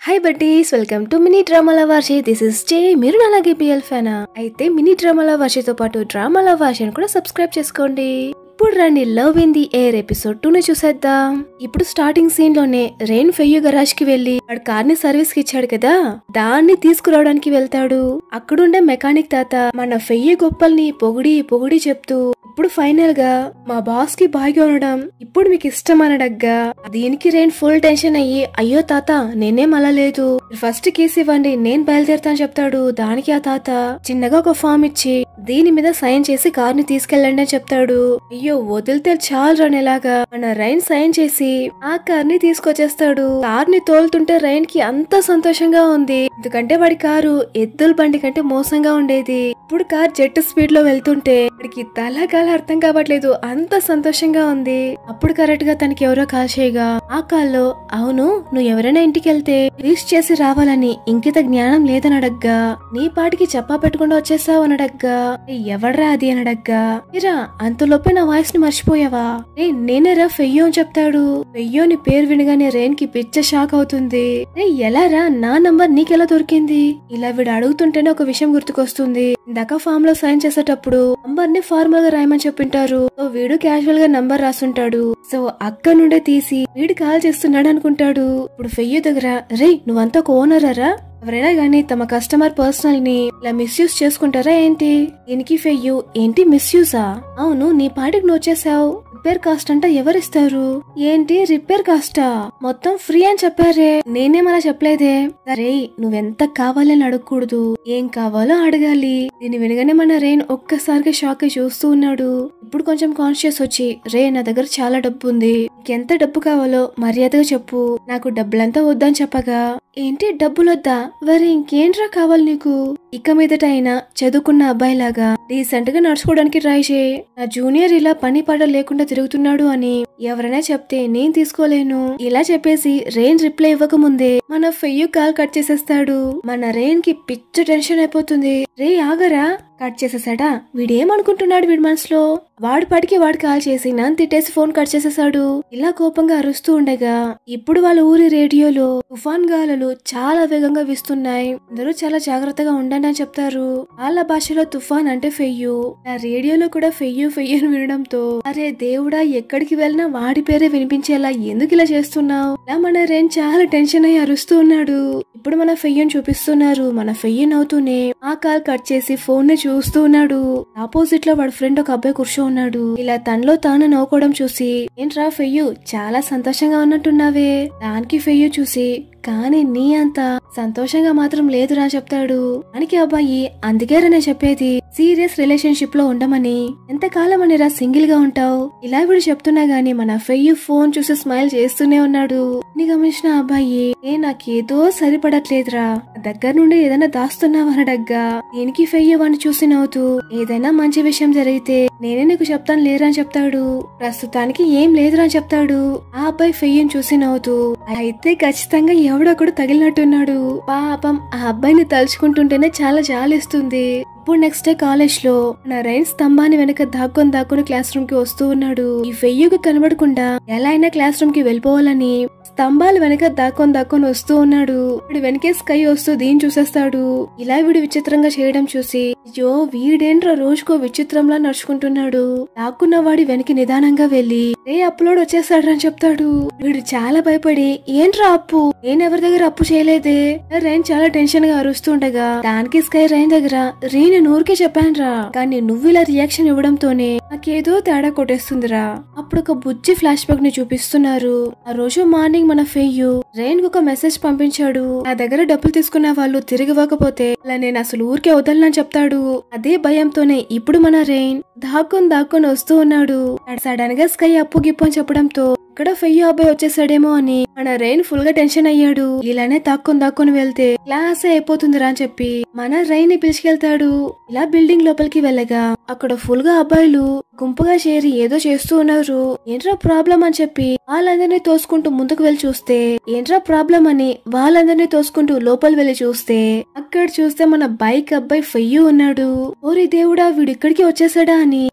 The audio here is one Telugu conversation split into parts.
high buddies welcome to mini డ్రామాల వర్షి దిస్ ఇస్ జే మీరు నా అలాగే బిఎల్ ఫ్యానా అయితే మినీ డ్రామాల వర్షితో పాటు డ్రామాల వర్షిని కూడా సబ్స్క్రైబ్ చేసుకోండి ఇప్పుడు రండి love in the air episode two ని చూసేద్దాం ఇప్పుడు స్టార్టింగ్ సీన్ లోనే రెయిన్ ఫెయ్యు గరాజ్ కి వెళ్లి వాడు కార్ ని సర్వీస్ కి ఇచ్చాడు కదా దాన్ని తీసుకురావడానికి వెళ్తాడు అక్కడుండే మెకానిక్ తాత మన ఫెయ్యి గొప్పల్ని పొగిడి పొగిడి చెప్తూ ఇప్పుడు ఫైనల్ గా మా బాస్ కి బాగా ఉండడం ఇప్పుడు మీకు ఇష్టం అనడగ్గా దీనికి రెయిన్ ఫుల్ టెన్షన్ అయ్యి అయ్యో తాత నేనేం అలా లేదు ఫస్ట్ కేసు ఇవ్వండి నేను బయలుదేరుతాను చెప్తాడు దానికి ఆ తాత చిన్నగా ఒక ఫామ్ ఇచ్చి దీని మీద సైన్ చేసి కార్ ని తీసుకెళ్ళండి అని చెప్తాడు అయ్యో వదిలితే చాలు రనేలాగా మన రైన్ సైన్ చేసి ఆ కార్ ని తీసుకొచ్చేస్తాడు కార్ ని తోలుతుంటే రైన్ కి అంత సంతోషంగా ఉంది ఎందుకంటే వాడి కారు ఎద్దుల బండి కంటే మోసంగా ఉండేది ఇప్పుడు కార్ జెట్ స్పీడ్ లో వెళ్తుంటే వాడికి తల కాల అర్థం కావట్లేదు అంత సంతోషంగా ఉంది అప్పుడు కరెక్ట్ గా తనకి ఎవరో కాల్ చేయగా ఆ కాల్లో అవును నువ్వు ఎవరైనా ఇంటికి వెళ్తే రీచ్ చేసి రావాలని ఇంకిత జ్ఞానం లేదని అడగ్గా నీ పాటికి చెప్పా పెట్టకుండా వచ్చేసావు అని అడగ్గా "ఏ, ఎవడ్రా అది అని అడగ్గా ఇరా అంతలోపే నా వాయిస్ ని మర్చిపోయావా రే నేనేరా ఫెయ్యో అని చెప్తాడు ఫెయ్యో ని పేరు వినగానే రేన్ కి పిచ్చ షాక్ అవుతుంది రే ఎలా రా నా నంబర్ నీకెలా దొరికింది ఇలా వీడు అడుగుతుంటేనే ఒక విషయం గుర్తుకొస్తుంది ఇందాక ఫామ్ లో సైన్ చేసేటప్పుడు నంబర్ ని ఫార్మల్ గా రాయమని చెప్పింటారు సో వీడు క్యాజువల్ గా నంబర్ రాసుంటాడు సో అక్క నుండే తీసి వీడు కాల్ చేస్తున్నాడు అనుకుంటాడు ఇప్పుడు ఫెయ్యో దగ్గర రే నువ్వంతా ఒక ఓనరా ఎవరైనా గానీ తమ కస్టమర్ పర్సనల్ ని ఇలా మిస్యూజ్ చేసుకుంటారా ఏంటి దీనికి ఫెయ్యు ఏంటి మిస్యూజా అవును నీ పాటికి నువ్వు వచ్చేసావు రిపేర్ కాస్ట్ అంట ఎవరిస్తారు ఏంటి రిపేర్ కాస్టా మొత్తం ఫ్రీ అని చెప్పారే నేనేమలా చెప్పలేదే సరే నువ్వెంత కావాలని అడగకూడదు ఏం కావాలో అడగాలి దీన్ని వినగానే మన రెయిన్ ఒక్కసారిగా షాక్ అయి చూస్తూ ఉన్నాడు ఇప్పుడు కొంచెం కాన్షియస్ వచ్చి రే నా దగ్గర చాలా డబ్బు ఉంది ఎంత డబ్బు కావాలో మర్యాదగా చెప్పు నాకు డబ్బులంతా వద్దని చెప్పగా ఏంటి డబ్బులొద్దా మరి ఇంకేంట్రా కావాలి నీకు ఇక మీదట అయినా చదువుకున్న అబ్బాయిలాగా డీసెంట్ గా నడుచుకోవడానికి ట్రై చేయి నా జూనియర్ ఇలా పని పాట లేకుండా తిరుగుతున్నాడు అని ఎవరైనా చెప్తే నేను తీసుకోలేను ఇలా చెప్పేసి రెయిన్ రిప్లై ఇవ్వకముందే మన ఫెయ్యు కాల్ కట్ చేసేస్తాడు మన రెయిన్ కి పిచ్చ టెన్షన్ అయిపోతుంది రే ఆగరా కట్ చేసేసాడా వీడేమనుకుంటున్నాడు వీడి మనసులో వాడి పాటికి వాడు కాల్ చేసి నన్ను తిట్టేసి ఫోన్ కట్ చేసేసాడు ఇలా కోపంగా అరుస్తూ ఉండగా ఇప్పుడు వాళ్ళ ఊరి రేడియోలో తుఫాన్ గాలులు చాలా వేగంగా వీస్తున్నాయి అందరూ చాలా జాగ్రత్తగా ఉండండి అని చెప్తారు వాళ్ళ భాషలో తుఫాన్ అంటే ఫెయ్యు ఆ రేడియోలో కూడా ఫెయ్యు ఫెయ్యు అని వినడంతో అరే దేవుడా ఎక్కడికి వెళ్ళినా వాడి పేరే వినిపించేలా ఎందుకు ఇలా చేస్తున్నావు ఇలా మన రేన్ చాలా టెన్షన్ అయ్యి అరుస్తూ ఉన్నాడు ఇప్పుడు మన ఫెయ్యను చూపిస్తున్నారు మన ఫెయ్య నవ్వుతూనే ఆ కాల్ కట్ చేసి ఫోన్ ని చూస్తూ ఉన్నాడు ఆపోజిట్ లో వాడి ఫ్రెండ్ ఒక అబ్బాయి కూర్చో ఉన్నాడు ఇలా తనలో తాను నవ్వుకోవడం చూసి ఏంట్రా ఫెయ్యు చాలా సంతోషంగా ఉన్నట్టున్నావే దానికి ఫెయ్యు చూసి కానీ నీ అంత సంతోషంగా మాత్రం లేదురా చెప్తాడు దానికి అబ్బాయి అందుకేరా నేను చెప్పేది సీరియస్ రిలేషన్షిప్ లో ఉండమని ఎంతకాలం అని రా సింగిల్ గా ఉంటావు ఇలా వీడు చెప్తున్నా గానీ మన ఫెయ్యు ఫోన్ చూసి స్మైల్ చేస్తూనే ఉన్నాడు నీ గమనించిన అబ్బాయి ఏ నాకేదో సరిపడట్లేదురా నా దగ్గర నుండి ఏదైనా దాస్తున్నావనడగ్గా దీనికి ఫెయ్యు వాడిని చూసి నవ్వుతూ ఏదైనా మంచి విషయం జరిగితే నేనే నీకు చెప్తాను లేరా అని చెప్తాడు ప్రస్తుతానికి ఏం లేదురా అని చెప్తాడు ఆ అబ్బాయి ఫెయ్యను చూసి నవ్వుతూ అయితే ఖచ్చితంగా ఎవడొకడు తగిలినట్టున్నాడు పాపం ఆ అబ్బాయిని తలుచుకుంటుంటేనే చాలా జాలిస్తుంది ఇప్పుడు నెక్స్ట్ డే కాలేజ్ లో నా రైన్ స్తంభాన్ని వెనక దాక్కొని దాక్కుని క్లాస్ రూమ్ కి వస్తూ ఉన్నాడు ఈ ఫెయ్యుకి కనబడకుండా ఎలా అయినా క్లాస్ రూమ్ కి వెళ్ళిపోవాలని స్తంభాలు వెనక దాక్కొని దాక్కొని వస్తూ ఉన్నాడు వీడు వెనకే స్కై వస్తూ దీన్ని చూసేస్తాడు ఇలా వీడు విచిత్రంగా చేయడం చూసి అయ్యో వీడేంట్రా రోజుకో విచిత్రంలా నడుచుకుంటున్నాడు దాక్కున్న వాడి వెనక్కి నిదానంగా వెళ్లి రే అప్లోడ్ వచ్చేస్తాడు అని చెప్తాడు వీడు చాలా భయపడి ఏంట్రా అప్పు నేను ఎవరి దగ్గర అప్పు చేయలేదే రైన్ చాలా టెన్షన్ గా అరుస్తుండగా దానికి స్కై రైన్ దగ్గర రీ నేను ఊరికే చెప్పానురా కానీ నువ్వు ఇలా రియాక్షన్ ఇవ్వడంతోనే నాకేదో తేడా కొట్టేస్తుందిరా అప్పుడు ఒక బుజ్జి ఫ్లాష్ బ్యాక్ ని చూపిస్తున్నారు ఆ రోజు మార్నింగ్ మన ఫెయ్యు రైన్ కు ఒక మెసేజ్ పంపించాడు నా దగ్గర డబ్బులు తీసుకున్న వాళ్ళు తిరిగి ఇవ్వకపోతే అలా నేను అసలు ఊరికే వదలనని చెప్తాడు అదే భయంతోనే ఇప్పుడు మన రెయిన్ దాక్కుని దాక్కుని వస్తూ ఉన్నాడు సడన్ గా స్కై అప్పు గిప్పు అని చెప్పడంతో ఇక్కడ ఫెయ్యో అబ్బాయి వచ్చేసాడేమో అని మన రెయిన్ ఫుల్ గా టెన్షన్ అయ్యాడు ఇలానే దాక్కుని దాక్కుని వెళ్తే క్లాస్ అయిపోతుందిరా అని చెప్పి మన రైన్ ని పిలిచికెళ్తాడు ఇలా బిల్డింగ్ లోపలికి వెళ్ళగా అక్కడ ఫుల్ గా అబ్బాయిలు గుంపుగా చేరి ఏదో చేస్తూ ఉన్నారు ఏంట్రా ప్రాబ్లం అని చెప్పి వాళ్ళందరినీ తోసుకుంటూ ముందుకు వెళ్ళి చూస్తే ఏంట్రా ప్రాబ్లం అని వాళ్ళందరినీ తోసుకుంటూ లోపలి వెళ్ళి చూస్తే అక్కడ చూస్తే మన బైక్ అబ్బాయి ఫెయ్యు ఉన్నాడు ఓరి దేవుడా వీడు ఇక్కడికి వచ్చేసాడా అని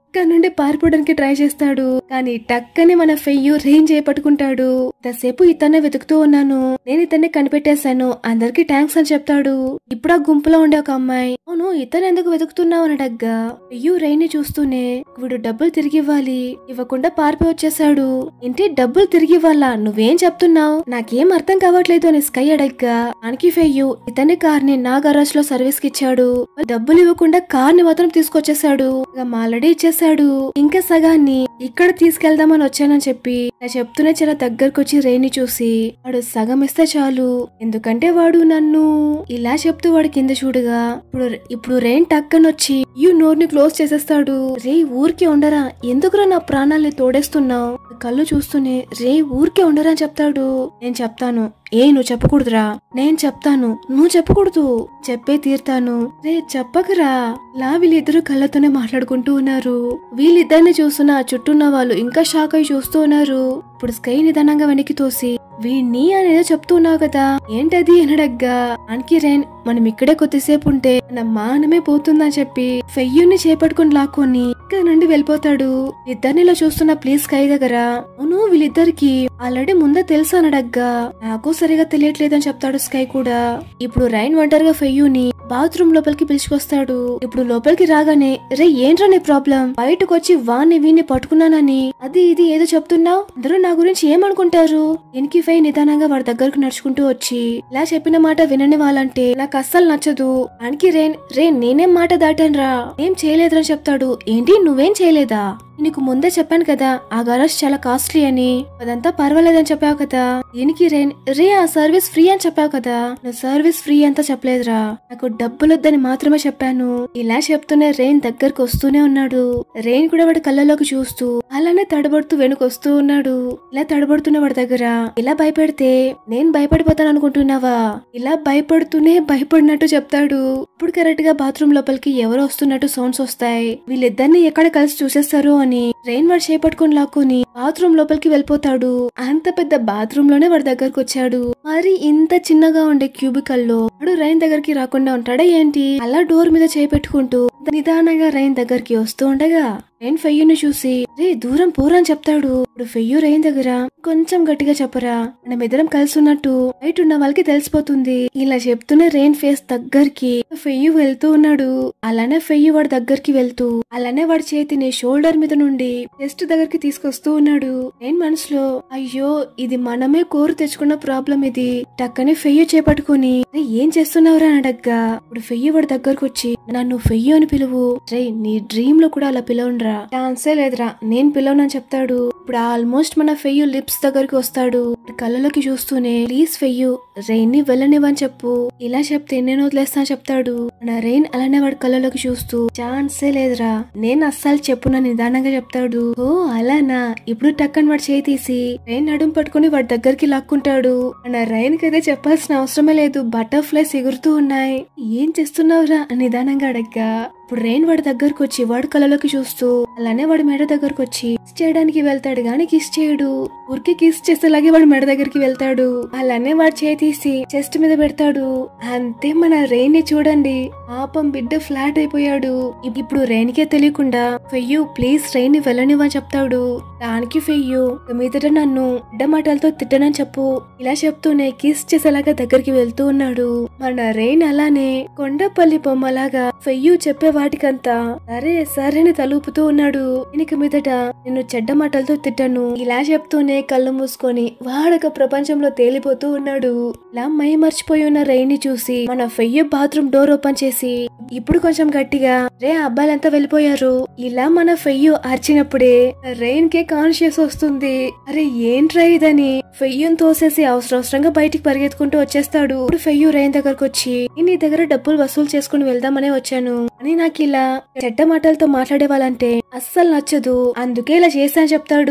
ఇక్కడ నుండి పారిపోవడానికి ట్రై చేస్తాడు కానీ టక్కని మన ఫెయ్యు రేంజ్ చేపట్టుకుంటాడు ఇంతసేపు ఇతన్నే వెతుకుతూ ఉన్నాను నేను ఇతన్ని కనిపెట్టేశాను అందరికి థ్యాంక్స్ అని చెప్తాడు ఇప్పుడు ఆ గుంపులో ఉండే ఒక అమ్మాయి అవును ఇతను ఎందుకు వెతుకుతున్నావు అని అడగ్గా ఫెయ్యు రైన్ ని చూస్తూనే వీడు డబ్బులు తిరిగి ఇవ్వాలి ఇవ్వకుండా పారిపోయి వచ్చేసాడు ఏంటి డబ్బులు తిరిగి ఇవ్వాలా నువ్వేం చెప్తున్నావు నాకేం అర్థం కావట్లేదు అని స్కై అడగ్గా దానికి ఫెయ్యు ఇతని కార్ ని నా గరాజ్ లో సర్వీస్ కి ఇచ్చాడు డబ్బులు ఇవ్వకుండా కార్ ని మాత్రం తీసుకొచ్చేసాడు ఆల్రెడీ ఇచ్చేసాడు ఇంకా సగాన్ని ఇక్కడ తీసుకెళ్దామని వచ్చానని చెప్పి ఇలా చెప్తూనే చాలా దగ్గరకు వచ్చి రేణి చూసి వాడు సగం ఇస్తే చాలు ఎందుకంటే వాడు నన్ను ఇలా చెప్తూ వాడు కింద చూడగా ఇప్పుడు ఇప్పుడు రెయిన్ టక్కన వచ్చి యూ నోర్ని క్లోజ్ చేసేస్తాడు రే ఊరికే ఉండరా ఎందుకురా నా ప్రాణాల్ని తోడేస్తున్నావు కళ్ళు చూస్తూనే రే ఊరికే ఉండరా అని చెప్తాడు నేను చెప్తాను ఏ నువ్వు చెప్పకూడదురా నేను చెప్తాను నువ్వు చెప్పకూడదు చెప్పే తీరుతాను రే చెప్పకరా లా వీళ్ళిద్దరు కళ్ళతోనే మాట్లాడుకుంటూ ఉన్నారు వీళ్ళిద్దరిని చూస్తున్న ఆ చుట్టూ ఉన్న వాళ్ళు ఇంకా షాక్ అయి చూస్తూ ఉన్నారు ఇప్పుడు స్కై నిదానంగా వెనక్కి తోసి వీణ్ణి అనేదో చెప్తున్నావు కదా ఏంటది అనడగ్గా అనికి రేన్ మనం ఇక్కడే కొద్దిసేపు ఉంటే మన మానమే పోతుందని చెప్పి ఫెయ్యుని చేపట్టుకుని లాక్కొని ఇక్కడ నుండి వెళ్ళిపోతాడు ఇద్దరిని ఇలా చూస్తున్న ప్లీజ్ స్కై దగ్గర అవును వీళ్ళిద్దరికి ఆల్రెడీ ముందే తెలుసు అనడగ్గా నాకు సరిగా తెలియట్లేదని చెప్తాడు స్కై కూడా ఇప్పుడు రైన్ ఒంటరిగా ఫెయ్యుని బాత్రూమ్ లోపలికి పిలుచుకొస్తాడు ఇప్పుడు లోపలికి రాగానే రే ఏంట్రా నీ ప్రాబ్లం బయటకు వచ్చి వాణ్ణి వీణ్ణి పట్టుకున్నానని అది ఇది ఏదో చెప్తున్నావు అందరూ నా గురించి ఏమనుకుంటారు దీనికి ఫై నిదానంగా వాడి దగ్గరకు నడుచుకుంటూ వచ్చి ఇలా చెప్పిన మాట వినని వాళ్ళంటే నాకు అస్సలు నచ్చదు దానికి రేన్ రే నేనేం మాట దాటానురా ఏం చేయలేదని చెప్తాడు ఏంటి నువ్వేం చేయలేదా నీకు ముందే చెప్పాను కదా ఆ గరాజ్ చాలా కాస్ట్లీ అని అదంతా పర్వాలేదని చెప్పావు కదా దీనికి రేన్ రే ఆ సర్వీస్ ఫ్రీ అని చెప్పావు కదా నువ్వు సర్వీస్ ఫ్రీ అంతా చెప్పలేదురా నాకు డబ్బులొద్దని మాత్రమే చెప్పాను ఇలా చెప్తూనే రెయిన్ దగ్గరకు వస్తూనే ఉన్నాడు రెయిన్ కూడా వాడి కళ్ళలోకి చూస్తూ అలానే తడబడుతూ వెనుకొస్తూ ఉన్నాడు ఇలా తడబడుతున్న వాడి దగ్గర ఇలా భయపెడితే నేను భయపడిపోతాను అనుకుంటున్నావా ఇలా భయపడుతూనే భయపడినట్టు చెప్తాడు ఇప్పుడు కరెక్ట్ గా బాత్రూమ్ లోపలికి ఎవరు వస్తున్నట్టు సౌండ్స్ వస్తాయి వీళ్ళిద్దరిని ఎక్కడ కలిసి చూసేస్తారు అని రెయిన్ వాడు చేపట్టుకుని లాక్కుని బాత్రూమ్ లోపలికి వెళ్ళిపోతాడు అంత పెద్ద బాత్రూమ్ లోనే వాడి దగ్గరకు వచ్చాడు మరి ఇంత చిన్నగా ఉండే క్యూబికల్ లో వాడు రైన్ దగ్గరికి రాకుండా ఉంటాడా ఏంటి అలా డోర్ మీద చేయి పెట్టుకుంటూ నిదానంగా రైన్ దగ్గరికి వస్తూ ఉండగా రైన్ ఫెయ్యుని చూసి రే దూరం పోరా అని చెప్తాడు ఇప్పుడు ఫెయ్యు రైన్ దగ్గర కొంచెం గట్టిగా చెప్పరా మనం ఇద్దరం కలిసి ఉన్నట్టు బయట ఉన్న వాళ్ళకి తెలిసిపోతుంది ఇలా చెప్తూనే రెయిన్ ఫేస్ దగ్గరికి ఫెయ్యు వెళ్తూ ఉన్నాడు అలానే ఫెయ్యు వాడి దగ్గరికి వెళ్తూ అలానే వాడి చేతిని షోల్డర్ మీద నుండి చెస్ట్ దగ్గరికి తీసుకొస్తూ ఉన్నాడు రెయిన్ మనసులో అయ్యో ఇది మనమే కోరు తెచ్చుకున్న ప్రాబ్లం ఇది టక్కనే ఫెయ్యు చేపట్టుకుని "రే, ఏం చేస్తున్నావురా అని అడగ్గా ఇప్పుడు ఫెయ్యు వాడి దగ్గరకు వచ్చి నన్ను ఫెయ్యు అని పిలువు రే నీ డ్రీమ్ లో కూడా అలా పిలవనరా ఛాన్సే లేదురా నేను పిలవనని చెప్తాడు ఇప్పుడు ఆల్మోస్ట్ మన ఫెయ్యు లిప్స్ దగ్గరికి వస్తాడు ఇప్పుడు కళ్ళలోకి చూస్తూనే ప్లీజ్ ఫెయ్యు రెయిన్ ని వెళ్ళనివ్వని చెప్పు ఇలా చెప్తే నేను వదిలేస్తా అని చెప్తాడు మన రెయిన్ అలానే వాడి కళ్ళలోకి చూస్తూ ఛాన్సే లేదురా నేను అస్సలు చెప్పున నిదానంగా చెప్తాడు ఓ అలానా ఇప్పుడు టక్కని వాడు చేయి తీసి రెయిన్ నడుము పట్టుకుని వాడి దగ్గరికి లాక్కుంటాడు మన రైన్ కదే చెప్పాల్సిన అవసరమే లేదు బటర్ఫ్లైస్ ఎగురుతూ ఉన్నాయి ఏం చేస్తున్నావురా అని నిదానంగా అడగ్గా ఇప్పుడు రెయిన్ వాడి దగ్గరకు వచ్చి వాడి కళ్ళలోకి చూస్తూ అలానే వాడి మెడ దగ్గరకు వచ్చి కిస్ చేయడానికి వెళ్తాడు గాని కిస్ చేయడు ఊరికి కిస్ చేసేలాగే వాడి మెడ దగ్గరికి వెళ్తాడు అలానే వాడి చేయి తీసి చెస్ట్ మీద పెడతాడు అంతే మన రెయిన్ ని చూడండి పాపం బిడ్డ ఫ్లాట్ అయిపోయాడు ఇప్- ఇప్పుడు రెయిన్ కే తెలియకుండా ఫెయ్యు ప్లీజ్ రెయిన్ ని వెళ్ళనివ్వని చెప్తాడు దానికి ఫెయ్యు "ఇక మీదట నన్ను బిడ్డ మాటలతో తిట్టనని చెప్పు ఇలా చెప్తూనే కిస్ చేసేలాగా దగ్గరికి వెళ్తూ ఉన్నాడు మన రెయిన్ అలానే కొండపల్లి బొమ్మలాగా ఫెయ్యు చెప్పే వాటికంతా సరే సరేని తలుపుతూ ఉన్నాడు ఇక మీదట నిన్ను చెడ్డ మాటలతో తిట్టను ఇలా చెప్తూనే కళ్ళు మూసుకొని వాడొక ప్రపంచంలో తేలిపోతూ ఉన్నాడు ఇలా మై మర్చిపోయి ఉన్న రెయిన్ ని చూసి మన ఫెయ్యు బాత్రూమ్ డోర్ ఓపెన్ చేసి ఇప్పుడు కొంచెం గట్టిగా రే అబ్బాయిలంతా వెళ్ళిపోయారు ఇలా మన ఫెయ్యు అరిచినప్పుడే రెయిన్ కే కాన్షియస్ వస్తుంది అరే ఏంట్రా ఇదని ఫెయ్యుని తోసేసి అవసరం అవసరంగా బయటికి పరిగెత్తుకుంటూ వచ్చేస్తాడు ఇప్పుడు ఫెయ్యు రెయిన్ దగ్గరకు వచ్చి "నేను నీ దగ్గర డబ్బులు వసూలు చేసుకుని వెళ్దామనే వచ్చాను అని నాకు ఇలా చెడ్డ మాటలతో మాట్లాడే వాళ్ళంటే అస్సలు నచ్చదు అందుకే ఇలా చేశాను చెప్తాడు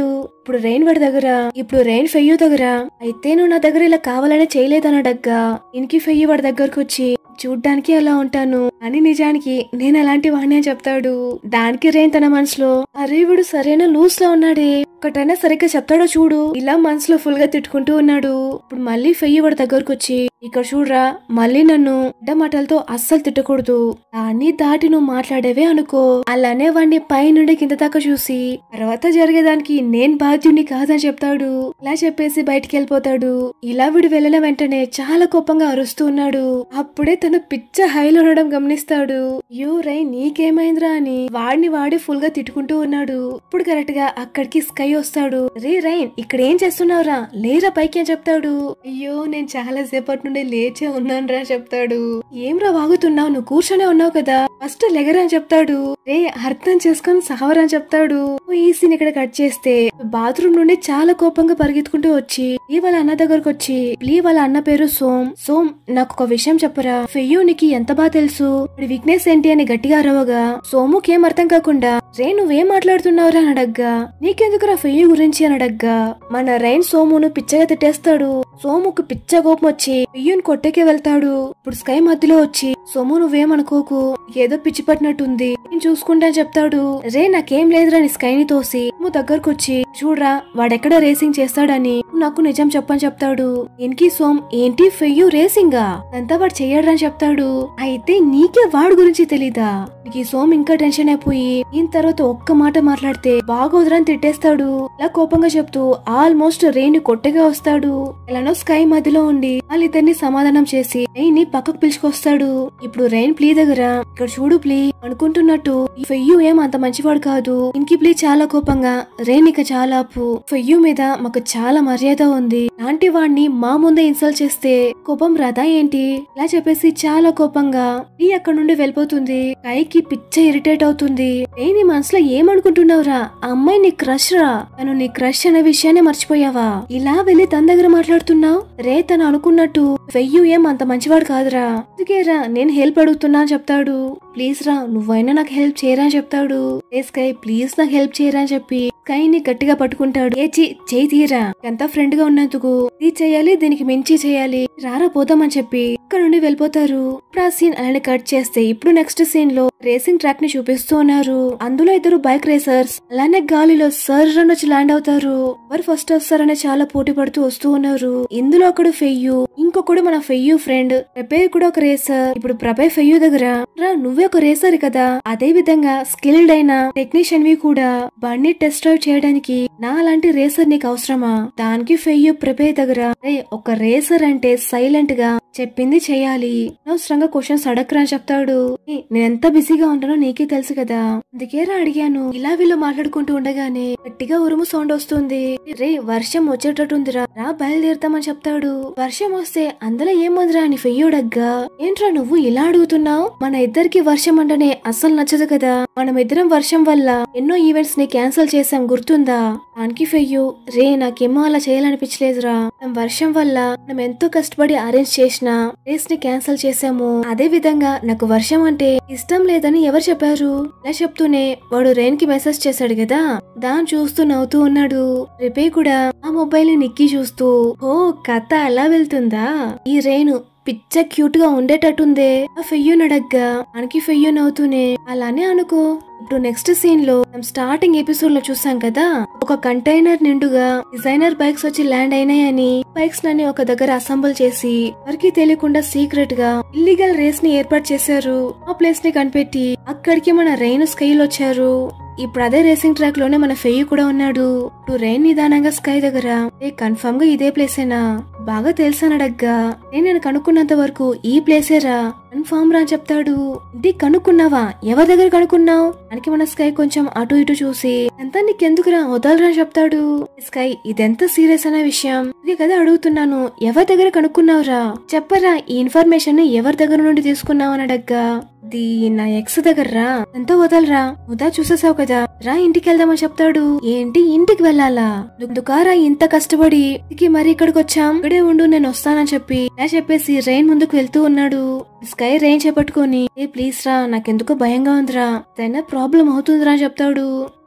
ఇప్పుడు రెయిన్ వాడి దగ్గర ఇప్పుడు రెయిన్ ఫెయ్యు దగ్గర అయితే నువ్వు నా దగ్గర ఇలా కావాలనే చేయలేదనడగ్గా ఇంకి ఫెయ్యి వాడి దగ్గరకు వచ్చి చూడ్డానికి అలా ఉంటాను అని నిజానికి నేను అలాంటి వాడిని అని చెప్తాడు దానికి రేన్ తన మనసులో అరే వీడు సరైన లూస్ లో ఉన్నాడే ఒకటైనా సరిగ్గా చెప్తాడో చూడు ఇలా మనసులో ఫుల్ గా తిట్టుకుంటూ ఉన్నాడు ఇప్పుడు మళ్ళీ ఫెయ్యి వాడి దగ్గరకు వచ్చి ఇక్కడ చూడరా మళ్ళీ నన్ను అడ్డ మాటలతో అస్సలు తిట్టకూడదు దాన్ని దాటి నువ్వు మాట్లాడేవే అనుకో అలానే వాడిని పై నుండి కింద దాకా చూసి తర్వాత జరిగేదానికి నేను బాధ్యుని కాదని చెప్తాడు ఇలా చెప్పేసి బయటికి వెళ్ళిపోతాడు ఇలా వీడు వెళ్ళిన వెంటనే చాలా కోపంగా అరుస్తూ ఉన్నాడు అప్పుడే తను పిచ్చ హైలో ఉండడం గమనిస్తాడు యో రై నీకేమైందిరా అని వాడిని వాడి ఫుల్ గా తిట్టుకుంటూ ఉన్నాడు ఇప్పుడు కరెక్ట్ గా అక్కడికి స్కై వస్తాడు రే రైన్ ఇక్కడ ఏం చేస్తున్నావురా లేరా పైకి అని చెప్తాడు అయ్యో నేను చాలా సేపటి నుండి లేచే ఉన్నాను రా చెప్తాడు ఏం రా వాగుతున్నావు నువ్వు కూర్చొనే ఉన్నావు కదా ఫస్ట్ లెగరా అని చెప్తాడు రే అర్థం చేసుకొని సహవరా అని చెప్తాడు ఈ సీన్ ఇక్కడ కట్ చేస్తే బాత్రూమ్ నుండి చాలా కోపంగా పరిగెత్తుకుంటూ వచ్చి ప్లీ వాళ్ళ అన్న దగ్గరకు వచ్చి ప్లీ వాళ్ళ అన్న పేరు సోమ్ సోమ్ నాకు ఒక విషయం చెప్పరా ఫెయ్యూ నీకు ఎంత బాగా తెలుసు వాడి వీక్నెస్ ఏంటి అని గట్టిగా అరవగా సోముకి ఏం అర్థం కాకుండా రే నువ్వేం మాట్లాడుతున్నావురా అని అడగ్గా నీకెందుకురా ఫెయ్యూ గురించి అని అడగ్గా మన రైన్ సోమును పిచ్చగా తిట్టేస్తాడు సోముకు పిచ్చ కోపం వచ్చి ఫెయ్యూని కొట్టేకే వెళ్తాడు ఇప్పుడు స్కై మధ్యలో వచ్చి సోము నువ్వేమనుకోకు ఏదో పిచ్చి పట్టినట్టుంది నేను చూసుకుంటా చెప్తాడు రే నాకేం లేదురా నీ స్కైని తోసి నువ్వు దగ్గరకు వచ్చి చూడరా వాడెక్కడ రేసింగ్ చేస్తాడని నాకు నిజం చెప్పని చెప్తాడు ఎన్కి సోమ్ ఏంటి ఫెయ్యు రేసింగా అంతా వాడు చెయ్యడరా అని చెప్తాడు అయితే నీకే వాడు గురించి తెలీదా నీకు ఈ సోమ్ ఇంకా టెన్షన్ అయిపోయి దీని తర్వాత ఒక్క మాట మాట్లాడితే బాగోదురా అని తిట్టేస్తాడు ఇలా కోపంగా చెప్తూ ఆల్మోస్ట్ రేణి కొట్టగా వస్తాడు ఎలానో స్కై మధ్యలో ఉండి వాళ్ళిద్దరిని సమాధానం చేసి ని పక్కకు పిలుచుకొస్తాడు ఇప్పుడు రెయిన్ ప్లీ దగ్గర ఇక్కడ చూడు ప్లీ అనుకుంటున్నట్టు ఈ ఫెయ్యు ఏం అంత మంచివాడు కాదు ఇంకి ప్లీ చాలా కోపంగా రెయిన్ ఇక చాలా అప్పు ఫెయ్యు మీద మాకు చాలా మర్యాద ఉంది లాంటి వాడిని మా ముందే ఇన్సల్ట్ చేస్తే కోపం రాదా ఏంటి ఇలా చెప్పేసి చాలా కోపంగా ప్లీ అక్కడ నుండి వెళ్ళిపోతుంది కైకి పిచ్చ ఇరిటేట్ అవుతుంది రే నీ మనసులో ఏమనుకుంటున్నావురా ఆ అమ్మాయి నీ క్రష్ రా తను నీ క్రష్ అనే విషయాన్ని మర్చిపోయావా ఇలా వెళ్ళి తన దగ్గర మాట్లాడుతున్నావు రే తను అనుకున్నట్టు వెయ్యు ఏం అంత మంచివాడు కాదురా అందుకేరా నేను హెల్ప్ అడుగుతున్నా అని చెప్తాడు ప్లీజ్ రా నువ్వైనా నాకు హెల్ప్ చేయరా అని చెప్తాడు ఏ స్కై ప్లీజ్ నాకు హెల్ప్ చేయరా అని చెప్పి స్కై ని గట్టిగా పట్టుకుంటాడు ఏ చి చేయి తీరా ఎంత ఫ్రెండ్ గా ఉన్నందుకు ఇది చేయాలి దీనికి మించి చేయాలి రారా పోదామని చెప్పి ఇక్కడ నుండి వెళ్ళిపోతారు ఇప్పుడు ఆ సీన్ అలానే కట్ చేస్తే ఇప్పుడు నెక్స్ట్ సీన్ లో రేసింగ్ ట్రాక్ ని చూపిస్తూ ఉన్నారు అందులో ఇద్దరు బైక్ రేసర్స్ అలానే గాలిలో సర్ రన్ వచ్చి ల్యాండ్ అవుతారు ఎవరు ఫస్ట్ వస్తారనే చాలా పోటీ పడుతూ వస్తూ ఉన్నారు ఇందులో ఒకడు ఫెయ్యు ఇంకొకడు మన ఫెయ్యు ఫ్రెండ్ ప్రభే కూడా ఒక రేసర్ ఇప్పుడు ప్రభే ఫెయ్యు దగ్గర రా నువ్వే ఒక రేసర్ కదా అదే విధంగా స్కిల్డ్ అయిన టెక్నీషియన్ వి కూడా బండి టెస్ట్ డ్రైవ్ చేయడానికి నా లాంటి రేసర్ నీకు అవసరమా దానికి ఫెయ్యు ప్రభే దగ్గర "రే, ఒక రేసర్ అంటే సైలెంట్ గా చెప్పింది చేయాలి అనవసరంగా క్వశ్చన్స్ అడగరా అని చెప్తాడు "ఏ, నేనెంత బిజీగా ఉంటానో నీకే తెలుసు కదా అందుకేరా అడిగాను ఇలా వీళ్ళు మాట్లాడుకుంటూ ఉండగానే గట్టిగా ఉరుము సౌండ్ వస్తుంది రే వర్షం వచ్చేటట్టుందిరా రా బయలుదేరుతామని చెప్తాడు వర్షం వస్తే అందులో ఏముందిరా అని ఫెయ్యోడగ్గా ఏంట్రా నువ్వు ఇలా అడుగుతున్నావు మన ఇద్దరికి వర్షం అంటేనే అస్సలు నచ్చదు కదా మనం ఇద్దరం వర్షం వల్ల ఎన్నో ఈవెంట్స్ ని క్యాన్సిల్ చేసాం గుర్తుందా దానికి ఫెయ్యు రే నాకేమో అలా చేయాలనిపించలేదురా మనం వర్షం వల్ల మనం ఎంతో కష్టపడి అరేంజ్ చేసిన రేస్ ని క్యాన్సిల్ చేసాము అదే విధంగా నాకు వర్షం అంటే ఇష్టం లేదని ఎవరు చెప్పారు ఇలా చెప్తూనే వాడు రెయిన్ కి మెసేజ్ చేశాడు కదా దాన్ని చూస్తూ నవ్వుతూ ఉన్నాడు రిపే కూడా ఆ మొబైల్ ని నిక్కి చూస్తూ ఓ కథ అలా వెళ్తుందా ఈ రేణు పిచ్చ క్యూట్ గా ఉండేటట్టుందే ఆ ఫెయ్యు నడగ్గా మనకి ఫెయ్యు నవ్వుతూనే అలానే అనుకో ఇప్పుడు నెక్స్ట్ సీన్ లో మనం స్టార్టింగ్ ఎపిసోడ్ లో చూసాం కదా ఒక కంటైనర్ నిండుగా డిజైనర్ బైక్స్ వచ్చి ల్యాండ్ అయినాయని బైక్స్ నని ఒక దగ్గర అసెంబుల్ చేసి ఎవరికి తెలియకుండా సీక్రెట్ గా ఇల్లీగల్ రేస్ ని ఏర్పాటు చేశారు ఆ ప్లేస్ ని కనిపెట్టి అక్కడికి మన రెయిన్ స్కైల్ వచ్చారు ఇప్పుడు అదే రేసింగ్ ట్రాక్ లోనే మన ఫెయ్యి కూడా ఉన్నాడు ఇప్పుడు రెయిన్ నిదానంగా స్కై దగ్గర ఏ కన్ఫర్మ్ గా ఇదే ప్లేసేనా బాగా తెలుసానడగ్గా నేను నేను కనుక్కున్నంత వరకు ఈ ప్లేసేరా కన్ఫామ్ రా అని చెప్తాడు ఇది కనుక్కున్నావా ఎవరి దగ్గర కనుక్కున్నావు మనకి మన స్కై కొంచెం అటు ఇటు చూసి అంతా నీకెందుకురా వదలరా అని చెప్తాడు స్కై ఇదెంత సీరియస్ అనే విషయం ఇది కదా అడుగుతున్నాను ఎవరి దగ్గర కనుక్కున్నావురా చెప్పరా ఈ ఇన్ఫర్మేషన్ ఎవరి దగ్గర నుండి తీసుకున్నావు అని అడగ్గా ఇది నా ఎక్స్ దగ్గర రా ఎంతో వదలరా ఉదా చూసేసావు కదా రా ఇంటికి వెళ్దామని చెప్తాడు ఏంటి ఇంటికి వెళ్ళాలా దుకారా ఇంత కష్టపడి ఇంటికి మరి ఇక్కడికి వచ్చాం ఇక్కడే ఉండు నేను వస్తానని చెప్పి ఇలా చెప్పేసి రెయిన్ ముందుకు వెళ్తూ ఉన్నాడు స్కై రెయిన్ చేపట్టుకొని ఏ ప్లీజ్ రా నాకెందుకో భయంగా ఉందిరా ఏదైనా ప్రాబ్లం అవుతుందిరా అని చెప్తాడు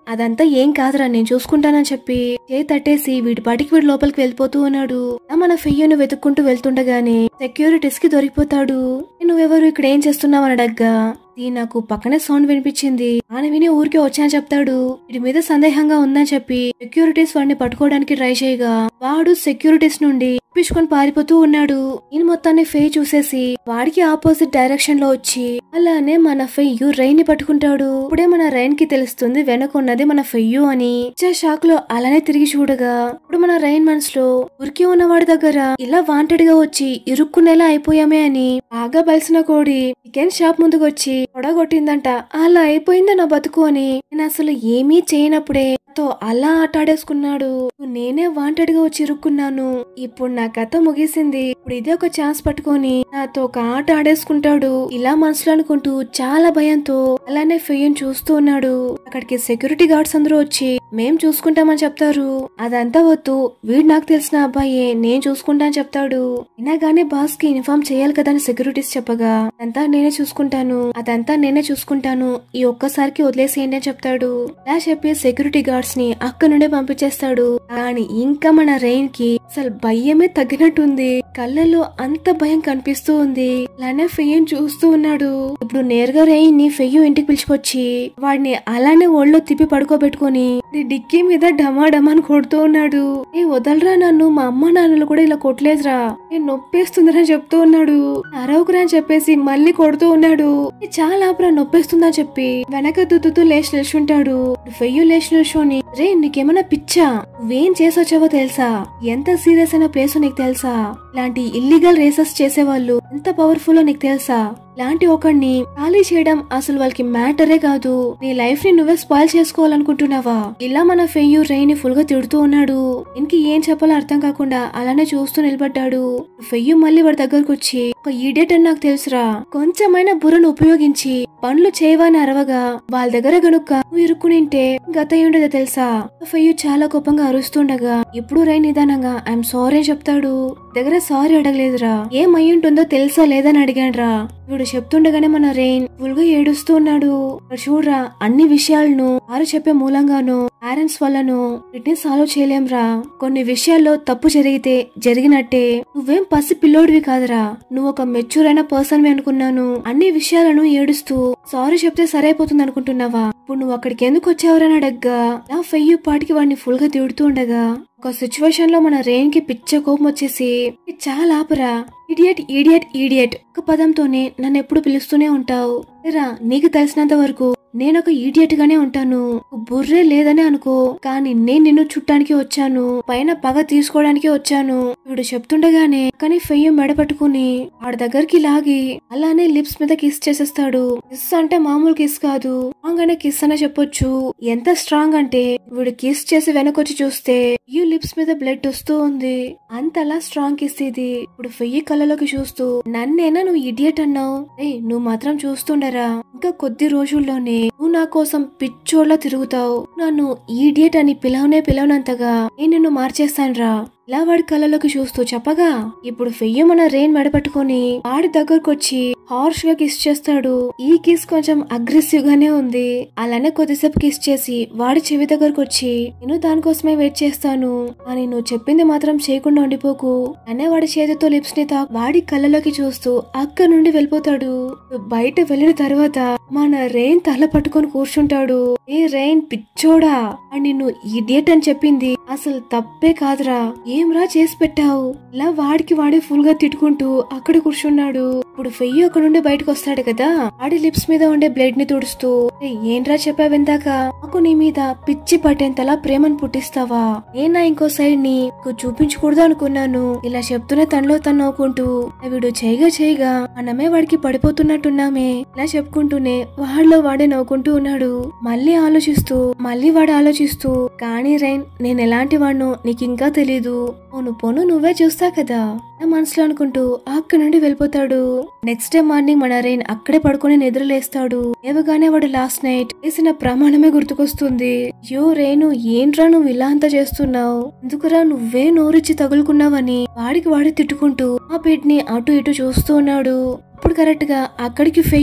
అదంతా ఏం కాదురా నేను చూసుకుంటానని చెప్పి చేయి తట్టేసి వీడి పాటికి వీడి లోపలికి వెళ్ళిపోతూ ఉన్నాడు అలా మన ఫెయ్యను వెతుక్కుంటూ వెళ్తుండగానే సెక్యూరిటీస్ కి దొరికిపోతాడు నువ్వెవరు ఇక్కడ ఏం చేస్తున్నావు అని అడగ్గా "ఇది నాకు పక్కనే సౌండ్ వినిపించింది ఆయన విని ఊరికే వచ్చాని చెప్తాడు వీడి మీద సందేహంగా ఉందని చెప్పి సెక్యూరిటీస్ వాడిని పట్టుకోవడానికి ట్రై చేయగా వాడు సెక్యూరిటీస్ నుండి తప్పించుకొని పారిపోతూ ఉన్నాడు ఈయన మొత్తాన్ని ఫే చూసేసి వాడికి ఆపోజిట్ డైరెక్షన్ లో వచ్చి అలానే మన ఫెయ్యు రైన్ ని పట్టుకుంటాడు ఇప్పుడే మన రైన్ కి తెలుస్తుంది వెనక ఉన్నది మన ఫెయ్యు అని ఇచ్చే షాక్ లో అలానే తిరిగి చూడగా ఇప్పుడు మన రైన్ మనసులో ఉరికి ఉన్న వాడి దగ్గర ఇలా వాంటెడ్ గా వచ్చి ఇరుక్కునేలా అయిపోయామే అని బాగా బలిసిన కోడి చికెన్ షాప్ ముందుకు వచ్చి పొడగొట్టిందంట అలా అయిపోయిందా నా బతుకు అని నేను అసలు ఏమీ చేయనప్పుడే తో అలా ఆట ఆడేసుకున్నాడు నేనే వాంటెడ్ గా వచ్చి ఇరుక్కున్నాను ఇప్పుడు నా కథ ముగిసింది ఇప్పుడు ఇదే ఒక ఛాన్స్ పట్టుకొని నాతో ఒక ఆట ఆడేసుకుంటాడు ఇలా మనసులో అనుకుంటూ చాలా భయంతో అలానే ఫెయ్యను చూస్తూ ఉన్నాడు అక్కడికి సెక్యూరిటీ గార్డ్స్ అందరూ వచ్చి మేం చూసుకుంటామని చెప్తారు అదంతా వద్దు వీడు నాకు తెలిసిన అబ్బాయే నేను చూసుకుంటా అని చెప్తాడు అయినా గానీ బాస్ కి ఇన్ఫార్మ్ చేయాలి కదా అని సెక్యూరిటీస్ చెప్పగా అదంతా నేనే చూసుకుంటాను అదంతా నేనే చూసుకుంటాను ఈ ఒక్కసారికి వదిలేసేయండి అని చెప్తాడు ఇలా చెప్పి సెక్యూరిటీ గార్డ్స్ ని అక్క నుండే పంపించేస్తాడు కానీ ఇంకా మన రెయిన్ కి అసలు భయమే తగ్గినట్టుంది కళ్ళల్లో అంత భయం కనిపిస్తూ ఉంది అలానే ఫెయ్యని చూస్తూ ఉన్నాడు ఇప్పుడు నేరుగా రెయిన్ ని ఫెయ్యు ఇంటికి పిలుచుకొచ్చి వాడిని అలానే ఒళ్ళో తిప్పి పడుకోబెట్టుకొని వాడి డిక్కీ మీద డమా డమాని కొడుతూ ఉన్నాడు ఏ వదలరా నన్ను మా అమ్మ నాన్నలు కూడా ఇలా కొట్టలేదురా నేను నొప్పేస్తుందిరా చెప్తూ ఉన్నాడు అరవకురా అని చెప్పేసి మళ్ళీ కొడుతూ ఉన్నాడు "ఏ, చాలా ఆపరా నొప్పేస్తుందని చెప్పి వెనక దుద్దుతూ లేచి నిల్చుంటాడు ఫెయ్యు లేచి నిల్చొని రే నీకేమైనా పిచ్చా నువ్వేం చేసొచ్చావో తెలుసా ఎంత సీరియస్ అయిన ప్లేస్ నీకు తెలుసా ఇలాంటి ఇల్లీగల్ రేసెస్ చేసేవాళ్ళు ఎంత పవర్ఫుల్ నీకు తెలుసా ఇలాంటి ఒకడిని ఖాళీ చేయడం అసలు వాళ్ళకి మ్యాటరే కాదు నీ లైఫ్ ని నువ్వే స్పాయిల్ చేసుకోవాలనుకుంటున్నావా ఇలా మన ఫెయ్యు రేని ఫుల్ గా తిడుతూ ఉన్నాడు ఇంక ఏం చెప్పాలో అర్థం కాకుండా అలానే చూస్తూ నిలబడ్డాడు ఫెయ్యు మళ్ళీ వాడి దగ్గరకు వచ్చి ఒక ఈడియట్ అని నాకు తెలుసురా కొంచెమైనా బుర్రను ఉపయోగించి పనులు చేయవని అరవగా వాళ్ళ దగ్గర గనుక నువ్వు ఇరుక్కునింటే గత ఉండేదో తెలుసా ఫెయ్యు చాలా కోపంగా అరుస్తుండగా ఇప్పుడు రై నిదానంగా ఐఎమ్ సారీ చెప్తాడు దగ్గర సారీ అడగలేదురా ఏం అయి ఉంటుందో తెలుసా లేదని అడిగాడ్రా వీడు చెప్తుండగానే మన రెయిన్ ఫుల్ గా ఏడుస్తూ ఉన్నాడు ఇక్కడ చూడరా అన్ని విషయాలను వారు చెప్పే మూలంగాను పేరెంట్స్ వల్లను వీటిని సాల్వ్ చేయలేంరా కొన్ని విషయాల్లో తప్పు జరిగితే జరిగినట్టే నువ్వేం పసి పిల్లోడివి కాదురా నువ్వు ఒక మెచ్యూర్ అయిన పర్సన్ అనుకున్నాను అన్ని విషయాలను ఏడుస్తూ సారీ చెప్తే సరైపోతుంది అనుకుంటున్నావా ఇప్పుడు నువ్వు అక్కడికి ఎందుకు వచ్చావురని అడగ్గా నా ఫెయ్యు పాటికి వాడిని ఫుల్ గా తిడుతూ ఉండగా ఒక సిచ్యువేషన్ లో మన రెయిన్ కి పిచ్చ కోపం వచ్చేసి "ఇది చాలా ఆపరా ఇడియట్ ఈడియట్ ఈడియట్ ఒక పదంతోనే నన్ను ఎప్పుడు పిలుస్తూనే ఉంటావు రా నీకు తెలిసినంత వరకు నేను ఒక ఈడియట్ గానే ఉంటాను బుర్రే లేదనే అనుకో కానీ నేను నిన్ను చుట్టానికి వచ్చాను పైన పగ తీసుకోవడానికి వచ్చాను వీడు చెప్తుండగానే కానీ ఫెయ్యం మెడ పట్టుకుని వాడి దగ్గరికి లాగి అలానే లిప్స్ మీద కిస్ చేసేస్తాడు కిస్ అంటే మామూలు కిస్ కాదు స్ట్రాంగ్ అనే కిస్ అనే చెప్పొచ్చు ఎంత స్ట్రాంగ్ అంటే వీడు కిస్ చేసి వెనకొచ్చి చూస్తే ఈ లిప్స్ మీద బ్లడ్ వస్తూ ఉంది అంతలా స్ట్రాంగ్ కిస్ ఇది ఇప్పుడు ఫెయ్యి కళ్ళలోకి చూస్తూ నన్నేనా నువ్వు ఇడియట్ అన్నావు ఏయ్ నువ్వు మాత్రం చూస్తుండరా ఇంకా కొద్ది రోజుల్లోనే నువ్వు నా కోసం పిచ్చోళ్ళ తిరుగుతావు నన్ను ఈడియట్ అని పిలవనే పిలవనంతగా నేను నిన్ను మార్చేస్తానురా ఇలా వాడి కళ్ళలోకి చూస్తూ చెప్పగా ఇప్పుడు ఫెయ్య మన రెయిన్ మెడపట్టుకొని వాడి దగ్గరకు వచ్చి హార్ష్ గా కిస్ చేస్తాడు ఈ కిస్ కొంచెం అగ్రెసివ్ గానే ఉంది అలానే కొద్దిసేపు కిస్ చేసి వాడి చెవి దగ్గరకు వచ్చి నేను దానికోసమే వెయిట్ చేస్తాను అని నువ్వు చెప్పింది మాత్రం చేయకుండా ఉండిపోకు అనే వాడి చేతితో లిప్స్ ని తా వాడి కళ్ళలోకి చూస్తూ అక్కడి నుండి వెళ్ళిపోతాడు బయట వెళ్ళిన తర్వాత మన రెయిన్ తల పట్టుకొని కూర్చుంటాడు ఏ రెయిన్ పిచ్చోడా అని నిన్ను ఇడియట్ అని చెప్పింది అసలు తప్పే కాదురా ఏంరా చేసి పెట్టావు ఇలా వాడికి వాడే ఫుల్ గా తిట్టుకుంటూ అక్కడ కూర్చున్నాడు ఇప్పుడు ఫెయ్యి అక్కడ నుండి బయటకు వస్తాడు కదా వాడి లిప్స్ మీద ఉండే బ్లడ్ ని తుడుస్తూ "ఏయ్, ఏంట్రా చెప్పావిందాక నాకు నీ మీద పిచ్చి పట్టేంతలా ప్రేమను పుట్టిస్తావా నేనా ఇంకో సైడ్ ని నీకు చూపించకూడదు అనుకున్నాను ఇలా చెప్తూనే తనలో తను నవ్వుకుంటూ వీడు చేయగా చేయగా మనమే వాడికి పడిపోతున్నట్టున్నామే ఇలా చెప్పుకుంటూనే వాడిలో వాడే నవ్వుకుంటూ ఉన్నాడు మళ్ళీ ఆలోచిస్తూ మళ్ళీ వాడు ఆలోచిస్తూ కానీ రైన్ నేను ఎలాంటి వాడినో నీకు ఇంకా తెలీదు పోను పోను నువ్వే చూస్తా కదా నా మనసులో అనుకుంటూ అక్కడి నుండి వెళ్ళిపోతాడు నెక్స్ట్ డే మార్నింగ్ మన రైన్ అక్కడే పడుకొని నిద్రలేస్తాడు లేవగానే వాడు లాస్ట్ నైట్ చేసిన ప్రమాణమే గుర్తుకొస్తుంది యో రేను ఏంట్రా నువ్వు ఇలా అంతా చేస్తున్నావు ఎందుకురా నువ్వే నోరిచ్చి తగులుకున్నావని వాడికి వాడి తిట్టుకుంటూ ఆ బెడ్ ని అటు ఇటు చూస్తూ ఉన్నాడు ఇప్పుడు కరెక్ట్ గా అక్కడికి ఫెయ్యు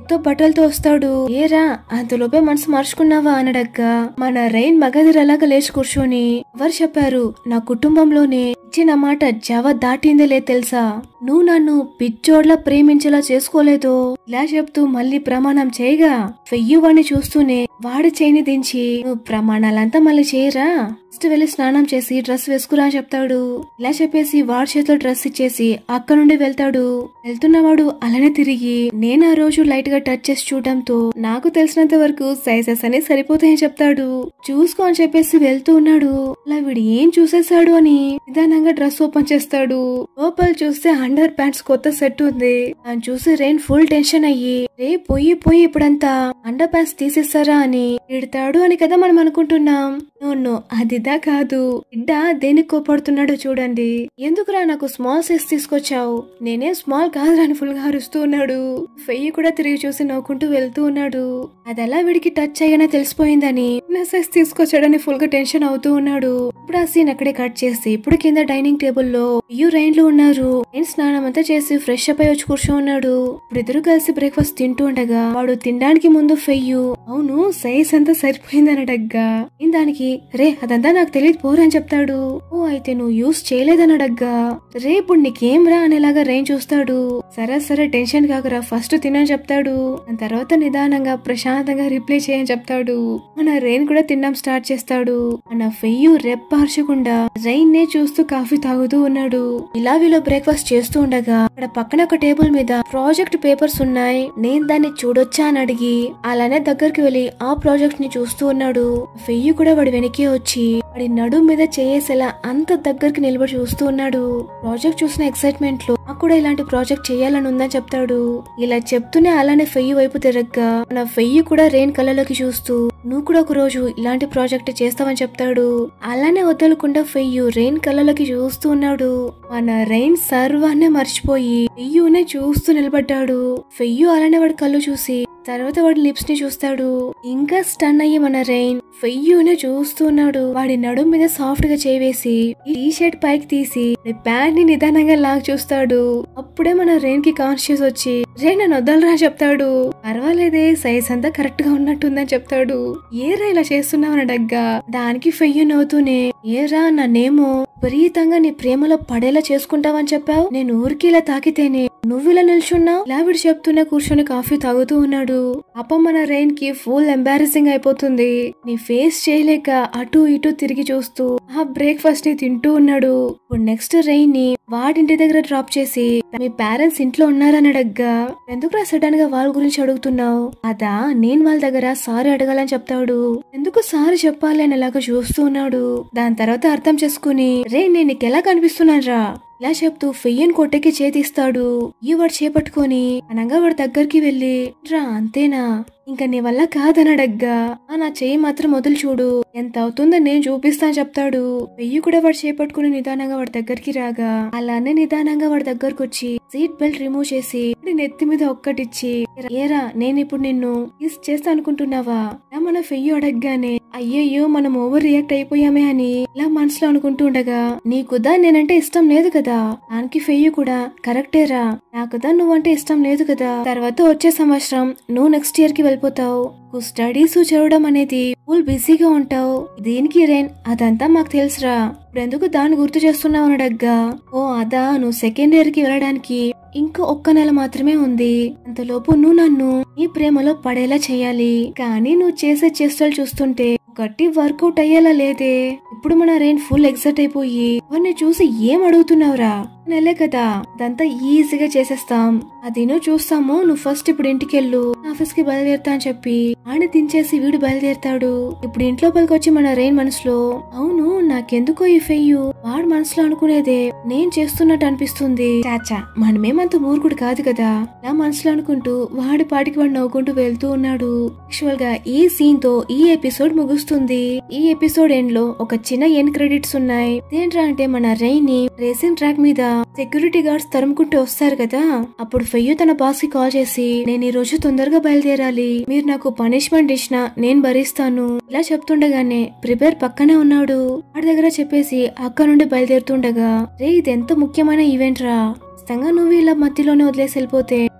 కొత్త బట్టలతో వస్తాడు ఏరా అంతలోపే మనసు మార్చుకున్నావా అనడక్క మన రైన్ మగధిరలాగా లేచి కూర్చొని ఎవరు చెప్పారు నా కుటుంబంలోనే ఇచ్చిన మాట జవ దాటిందిలే తెలుసా నువ్వు నన్ను పిచ్చోడ్లా ప్రేమించేలా చేసుకోలేదు ఇలా చెప్తూ మళ్ళీ ప్రమాణం చేయగా వెయ్యువాణ్ణి చూస్తూనే వాడి చేయిని దించి నువ్వు ప్రమాణాలంతా మళ్ళీ చేయరా ఫస్ట్ వెళ్ళి స్నానం చేసి డ్రెస్ వేసుకురా అని చెప్తాడు ఇలా చెప్పేసి వాడి చేతిలో డ్రెస్ ఇచ్చేసి అక్కడ నుండి వెళ్తాడు వెళ్తున్నవాడు అలానే తిరిగి నేను ఆ రోజు లైట్ గా టచ్ చేసి చూడటంతో నాకు తెలిసినంత వరకు సైజెస్ అనే సరిపోతాయని చెప్తాడు చూసుకో అని చెప్పేసి వెళ్తూ ఉన్నాడు అలా వీడు ఏం చూసేశాడు అని నిదానంగా డ్రెస్ ఓపెన్ చేస్తాడు లోపల చూస్తే అండర్ ప్యాంట్స్ కొత్త సెట్ ఉంది దాన్ని చూసి రెయిన్ ఫుల్ టెన్షన్ అయ్యి రే పోయి పోయి ఇప్పుడంతా అండర్ ప్యాంట్స్ తీసేస్తారా అని తిడతాడు అని కదా మనం అనుకుంటున్నాం నో అదిదా కాదు బిడ్డ దేనికి కోపడుతున్నాడో చూడండి ఎందుకురా నాకు స్మాల్ సైజ్ తీసుకొచ్చావు నేనే స్మాల్ కాదురా అని ఫుల్ గా అరుస్తూ ఉన్నాడు ఫెయ్యి కూడా తిరిగి చూసి నవ్వుకుంటూ వెళ్తూ ఉన్నాడు అది ఎలా వీడికి టచ్ అయ్యానో తెలిసిపోయిందని నా సైజ్ తీసుకొచ్చాడని ఫుల్ గా టెన్షన్ అవుతూ ఉన్నాడు ఇప్పుడు ఆ సీన్ అక్కడే కట్ చేసి ఇప్పుడు కింద డైనింగ్ టేబుల్ లో అయ్యో రైన్లు ఉన్నారు నేను స్నానం అంతా చేసి ఫ్రెష్ అప్ అయి వచ్చి కూర్చో ఉన్నాడు ఇప్పుడు ఇద్దరు కలిసి బ్రేక్ఫాస్ట్ తింటూ ఉండగా వాడు తినడానికి ముందు ఫెయ్యు అవును సైజ్ అంతా సరిపోయిందని అడగ్గా నేను దానికి రే అదంతా నాకు తెలియదు పోరని చెప్తాడు ఓ అయితే నువ్వు యూస్ చేయలేదని అడగ్గా రే ఇప్పుడు నీకేం రా అనేలాగా రైన్ చూస్తాడు సరే సరే టెన్షన్ కాకరా ఫస్ట్ తినని చెప్తాడు దాని తర్వాత నిదానంగా ప్రశాంతంగా రిప్లై చేయని చెప్తాడు మన రెయిన్ కూడా తినడం స్టార్ట్ చేస్తాడు మన ఫెయ్యు రెప్పార్చకుండా రైన్ నే చూస్తూ కాఫీ తాగుతూ ఉన్నాడు ఇలా వీళ్ళు బ్రేక్ఫాస్ట్ చేస్తూ ఉండగా అక్కడ పక్కన ఒక టేబుల్ మీద ప్రాజెక్ట్ పేపర్స్ ఉన్నాయి నేను దాన్ని చూడొచ్చా అని అడిగి అలానే దగ్గరికి వెళ్లి ఆ ప్రాజెక్ట్ ని చూస్తూ ఉన్నాడు ఫెయ్యు కూడా వాడి వెనకే వచ్చి వాడి నడుం మీద చేసేలా అంత దగ్గరికి నిలబడి చూస్తూ ఉన్నాడు ప్రాజెక్ట్ చూసిన ఎక్సైట్మెంట్ లో నాకు కూడా ఇలాంటి ప్రాజెక్ట్ చేయాలని ఉందని చెప్తాడు ఇలా చెప్తూనే అలానే ఫెయ్యి వైపు తిరగ్గా మన ఫెయ్యి కూడా రెయిన్ కళ్ళలోకి చూస్తూ నువ్వు కూడా ఒక రోజు ఇలాంటి ప్రాజెక్ట్ చేస్తావని చెప్తాడు అలానే వదలకుండా ఫెయ్యు రెయిన్ కళ్ళలోకి చూస్తూ ఉన్నాడు మన రెయిన్ సర్వాన్నే మర్చిపోయి ఫెయ్యునే చూస్తూ నిలబడ్డాడు ఫెయ్యు అలానే వాడి కళ్ళు చూసి తర్వాత వాడి లిప్స్ ని చూస్తాడు ఇంకా స్టన్ అయ్యి మన రెయిన్ ఫెయ్యూనే చూస్తున్నాడు వాడి నడుం మీద సాఫ్ట్ గా చేవేసి ఈ టీ షర్ట్ పైకి తీసి ప్యాంట్ ని నిదానంగా లాగ్ చూస్తాడు అప్పుడే మన రెయిన్ కి కాన్షియస్ వచ్చి రే నన్ను వదలరా చెప్తాడు పర్వాలేదే సైజ్ అంతా కరెక్ట్ గా ఉన్నట్టుందని చెప్తాడు ఏరా ఇలా చేస్తున్నావని అడగ్గా దానికి ఫెయ్యు నవ్వుతూనే ఏరా నన్నేమో విపరీతంగా నీ ప్రేమలో పడేలా చేసుకుంటావని చెప్పావు నేను ఊరికి ఇలా తాకితేనే నువ్వు ఇలా నిల్చున్నావు ఇలా విడి చెప్తూనే కూర్చొని కాఫీ తాగుతూ ఉన్నాడు అప్ప మన రెయిన్ కి ఫుల్ ఎంబారసింగ్ అయిపోతుంది నీ ఫేస్ చేయలేక అటు ఇటు తిరిగి చూస్తూ ఆ బ్రేక్ఫాస్ట్ ని తింటూ ఉన్నాడు ఇప్పుడు నెక్స్ట్ రెయిన్ ని వాడింటి దగ్గర డ్రాప్ చేసి మీ పేరెంట్స్ ఇంట్లో ఉన్నారని అడగ్గా ఎందుకు సడన్ గా వాళ్ళ గురించి అడుగుతున్నావు అదా నేను వాళ్ళ దగ్గర సారీ అడగాలని చెప్తాడు ఎందుకు సారీ చెప్పాలి అని అలాగా చూస్తూ ఉన్నాడు దాని తర్వాత అర్థం చేసుకుని రే నేను నీకు ఎలా కనిపిస్తున్నాను రా ఇలా చెప్తూ ఫెయ్యన్ కొట్టెకి చేతిస్తాడు ఈ వాడు చేపట్టుకొని అనంగా వాడి దగ్గరికి వెళ్ళి రా అంతేనా ఇంకా నీ వల్ల కాదని అడగ్గా ఆ నా చెయ్యి మాత్రం వదిలి చూడు ఎంత అవుతుందో నేను చూపిస్తాను చెప్తాడు వెయ్యి కూడా వాడు చేపట్టుకుని నిదానంగా వాడి దగ్గరికి రాగా అలానే నిదానంగా వాడి దగ్గరకు వచ్చి సీట్ బెల్ట్ రిమూవ్ చేసి వాడి నెత్తి మీద ఒక్కటిచ్చి ఏరా నేను ఇప్పుడు నిన్ను కిస్ చేస్తా అనుకుంటున్నావా ఇలా మన ఫెయ్యి అడగగానే అయ్యయ్యో మనం ఓవర్ రియాక్ట్ అయిపోయామే అని ఇలా మనసులో అనుకుంటూ ఉండగా నీకుదా నేనంటే ఇష్టం లేదు కదా దానికి ఫెయ్యి కూడా కరెక్టేరా నాకుదా నువ్వంటే ఇష్టం లేదు కదా తర్వాత వచ్చే సంవత్సరం నువ్వు నెక్స్ట్ ఇయర్ కి వెళ్ళిపోతావు స్టడీస్ చదవడం అనేది ఫుల్ బిజీగా ఉంటావు దేనికి రేన్ అదంతా మాకు తెలుసురా ఇప్పుడెందుకు దాన్ని గుర్తు చేస్తున్నావు అని అడగ్గా ఓ అదా నువ్వు సెకండ్ ఇయర్ కి వెళ్ళడానికి ఇంకా ఒక్క నెల మాత్రమే ఉంది అంతలోపు నువ్వు నన్ను ఈ ప్రేమలో పడేలా చేయాలి కానీ నువ్వు చేసే చేష్టలు చూస్తుంటే గట్టి వర్కౌట్ అయ్యేలా లేదే ఇప్పుడు మన రెయిన్ ఫుల్ ఎక్సైట్ అయిపోయి వాడిని చూసి ఏం అడుగుతున్నావురా నెలే కదా అదంతా ఈజీగా చేసేస్తాం అది నువ్వు చూస్తాము నువ్వు ఫస్ట్ ఇప్పుడు ఇంటికి వెళ్ళు ఆఫీస్ కి బయలుదేరుతా అని చెప్పి ఆడ దించేసి వీడు బయలుదేరుతాడు ఇప్పుడు ఇంట్లో పలికి వచ్చి మన రెయిన్ మనసులో అవును నాకెందుకో ఈ ఫెయ్యు వాడు మనసులో అనుకునేదే నేను చేస్తున్నట్టు అనిపిస్తుంది చాచా మనమేమంత మూర్ఖుడు కాదు కదా నా మనసులో అనుకుంటూ వాడి పాటికి వాడు నవ్వుకుంటూ వెళ్తూ ఉన్నాడు యాక్చువల్ గా ఈ సీన్ తో ఈ ఎపిసోడ్ ముగుస్తుంది ఈ ఎపిసోడ్ ఎండ్ లో ఒక చిన్న ఎన్ క్రెడిట్స్ ఉన్నాయి ఏంట్రా అంటే మన రెయిన్ ని రేసింగ్ ట్రాక్ మీద సెక్యూరిటీ గార్డ్స్ తరుముకుంటూ వస్తారు కదా అప్పుడు ఫెయ్యు తన బాస్ కి కాల్ చేసి నేను ఈ రోజు తొందరగా బయలుదేరాలి మీరు నాకు పనిష్మెంట్ ఇచ్చినా నేను భరిస్తాను ఇలా చెప్తుండగానే ప్రిపేర్ పక్కనే ఉన్నాడు వాడి దగ్గర చెప్పేసి అక్కడ నుండి బయలుదేరుతుండగా రే ఇది ఎంత ముఖ్యమైన ఈవెంట్ రా ఖచ్చితంగా నువ్వు ఇలా మధ్యలోనే వదిలేసి వెళ్ళిపోతే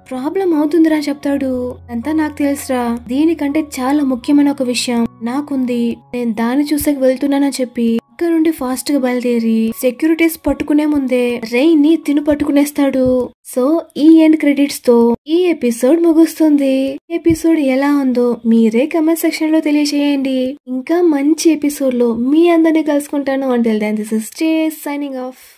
ప్రాబ్లం అవుతుందిరా అని చెప్తాడు అంతా నాకు తెలుసురా దీనికంటే చాలా ముఖ్యమైన ఒక విషయం నాకుంది నేను దాన్ని చూసాక వెళ్తున్నానని చెప్పి అక్కడ నుండి ఫాస్ట్ గా బయలుదేరి సెక్యూరిటీస్ పట్టుకునే ముందే రెయిన్ ని తిను పట్టుకునేస్తాడు సో ఈ ఎండ్ క్రెడిట్స్ తో ఈ ఎపిసోడ్ ముగుస్తుంది ఎపిసోడ్ ఎలా ఉందో మీరే కమెంట్ సెక్షన్ లో తెలియజేయండి ఇంకా మంచి ఎపిసోడ్ లో మీ అందరినీ కలుసుకుంటాను అంటే this is stay signing of